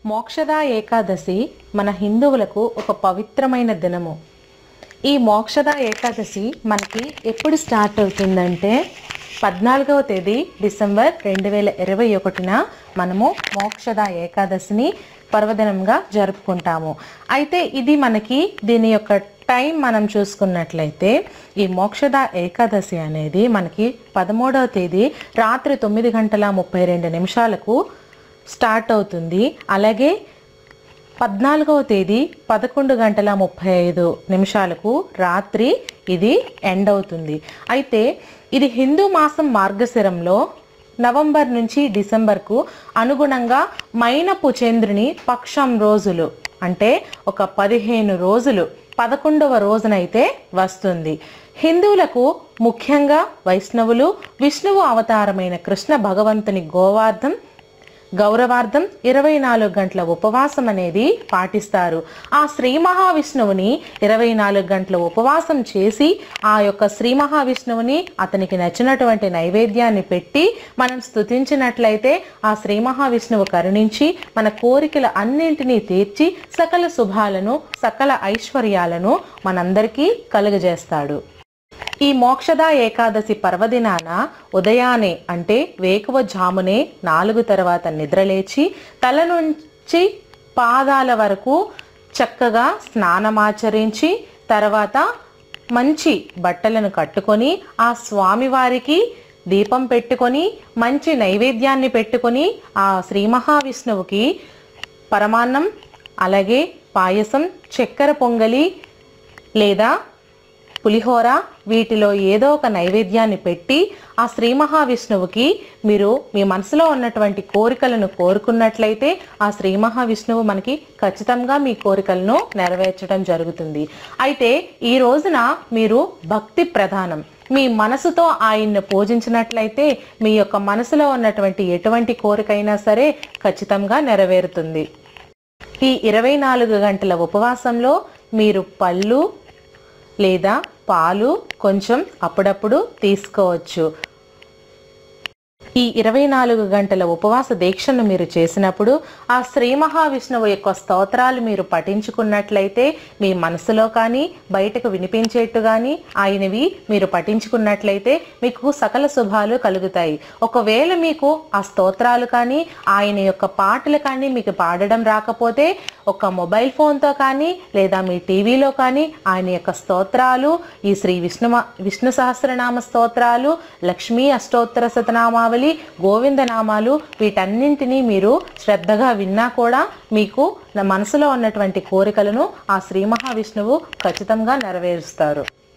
మోక్షదా ఏకాదశి మన హిందువులకు ఒక పవిత్రమైన దినము ఈ మోక్షద ఏకాదశి మనకి ఎప్పుడు స్టార్ట్ అవుతుందంటే పద్నాలుగవ తేదీ డిసెంబర్ రెండు వేల ఇరవై ఒకటిన మనము మోక్షద ఏకాదశిని పర్వదినంగా జరుపుకుంటాము అయితే ఇది మనకి దీని యొక్క టైం మనం చూసుకున్నట్లయితే ఈ మోక్షద ఏకాదశి అనేది మనకి పదమూడవ తేదీ రాత్రి తొమ్మిది గంటల ముప్పై రెండు నిమిషాలకు స్టార్ట్ అవుతుంది అలాగే పద్నాలుగవ తేదీ పదకొండు గంటల ముప్పై ఐదు నిమిషాలకు రాత్రి ఇది ఎండ్ అవుతుంది అయితే ఇది హిందూ మాసం మార్గశిరంలో నవంబర్ నుంచి డిసెంబర్కు అనుగుణంగా మైనపు చంద్రుని పక్షం రోజులు అంటే ఒక పదిహేను రోజులు పదకొండవ రోజునైతే వస్తుంది హిందువులకు ముఖ్యంగా వైష్ణవులు విష్ణువు అవతారమైన కృష్ణ భగవంతుని గోవార్థం గౌరవార్థం ఇరవై నాలుగు గంటల ఉపవాసం అనేది పాటిస్తారు ఆ శ్రీ మహావిష్ణువుని ఇరవై నాలుగు గంటల ఉపవాసం చేసి ఆ యొక్క శ్రీ మహావిష్ణువుని అతనికి నచ్చినటువంటి నైవేద్యాన్ని పెట్టి మనం స్తుతించినట్లయితే ఆ శ్రీ మహావిష్ణువు కరుణించి మన కోరికల అన్నింటినీ తీర్చి సకల శుభాలను సకల ఐశ్వర్యాలను మనందరికీ కలుగజేస్తాడు ఈ మోక్షద ఏకాదశి పర్వదినాన ఉదయాన్నే అంటే వేకువ జామునే నాలుగు తర్వాత నిద్రలేచి తల నుంచి పాదాల వరకు చక్కగా స్నానమాచరించి తర్వాత మంచి బట్టలను కట్టుకొని ఆ స్వామివారికి దీపం పెట్టుకొని మంచి నైవేద్యాన్ని పెట్టుకొని ఆ శ్రీ మహావిష్ణువుకి పరమాన్నం అలాగే పాయసం చక్కెర పొంగలి లేదా పులిహోర వీటిలో ఏదో ఒక నైవేద్యాన్ని పెట్టి ఆ శ్రీ మహావిష్ణువుకి మీరు మీ మనసులో ఉన్నటువంటి కోరికలను కోరుకున్నట్లయితే ఆ శ్రీ మహావిష్ణువు మనకి ఖచ్చితంగా మీ కోరికలను నెరవేర్చడం జరుగుతుంది అయితే ఈ రోజున మీరు భక్తి ప్రధానం మీ మనసుతో ఆయన్ని పూజించినట్లయితే మీ యొక్క మనసులో ఉన్నటువంటి ఎటువంటి కోరికైనా సరే ఖచ్చితంగా నెరవేరుతుంది ఈ ఇరవై నాలుగు గంటల ఉపవాసంలో మీరు పళ్ళు లేదా పాలు కొంచెం అప్పుడప్పుడు తీసుకోవచ్చు ఈ ఇరవై నాలుగు గంటల ఉపవాస దీక్షను మీరు చేసినప్పుడు ఆ శ్రీ మహావిష్ణువు యొక్క స్తోత్రాలు మీరు పఠించుకున్నట్లయితే మీ మనసులో కానీ బయటకు వినిపించేట్టు కానీ ఆయనవి మీరు పఠించుకున్నట్లయితే మీకు సకల శుభాలు కలుగుతాయి ఒకవేళ మీకు ఆ స్తోత్రాలు కానీ ఆయన యొక్క పాటలు కానీ మీకు పాడడం రాకపోతే ఒక మొబైల్ ఫోన్తో కానీ లేదా మీ టీవీలో కానీ ఆయన యొక్క స్తోత్రాలు ఈ శ్రీ విష్ణు విష్ణు సహస్రనామ స్తోత్రాలు లక్ష్మీ అష్టోత్తర శతనామావళి గోవింద నామాలు వీటన్నింటినీ మీరు శ్రద్ధగా విన్నా కూడా మీకు నా మనసులో ఉన్నటువంటి కోరికలను ఆ శ్రీ మహావిష్ణువు ఖచ్చితంగా నెరవేరుస్తారు